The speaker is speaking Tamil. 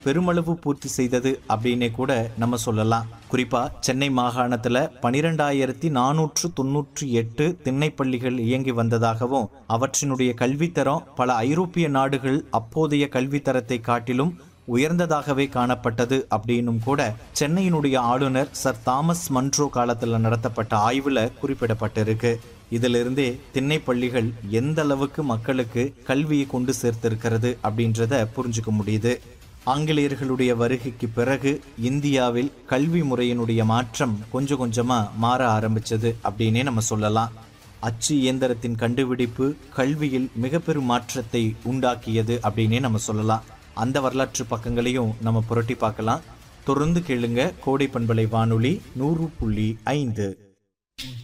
பெருமளவு பூர்த்தி செய்தது அப்படின்னே கூட நம்ம சொல்லலாம் குறிப்பா சென்னை மாகாணத்துல பனிரெண்டாயிரத்தி நானூற்று தொன்னூற்றி எட்டு திண்ணைப்பள்ளிகள் இயங்கி வந்ததாகவும் அவற்றினுடைய கல்வித்தரம் பல ஐரோப்பிய நாடுகள் அப்போதைய கல்வித்தரத்தை காட்டிலும் உயர்ந்ததாகவே காணப்பட்டது அப்படின்னும் கூட சென்னையினுடைய ஆளுநர் சர் தாமஸ் மன்ட்ரோ காலத்துல நடத்தப்பட்ட ஆய்வுல குறிப்பிடப்பட்டிருக்கு இதிலிருந்தே திண்ணை பள்ளிகள் எந்த அளவுக்கு மக்களுக்கு கல்வியை கொண்டு சேர்த்திருக்கிறது அப்படின்றத புரிஞ்சுக்க முடியுது ஆங்கிலேயர்களுடைய வருகைக்கு பிறகு இந்தியாவில் கல்வி முறையினுடைய மாற்றம் கொஞ்சம் கொஞ்சமா மாற ஆரம்பிச்சது அப்படின்னே நம்ம சொல்லலாம் அச்சு இயந்திரத்தின் கண்டுபிடிப்பு கல்வியில் மிக பெரும் மாற்றத்தை உண்டாக்கியது அப்படின்னே நம்ம சொல்லலாம் அந்த வரலாற்று பக்கங்களையும் நம்ம புரட்டி பார்க்கலாம் தொடர்ந்து கேளுங்க கோடை பண்பலை வானொலி நூறு புள்ளி ஐந்து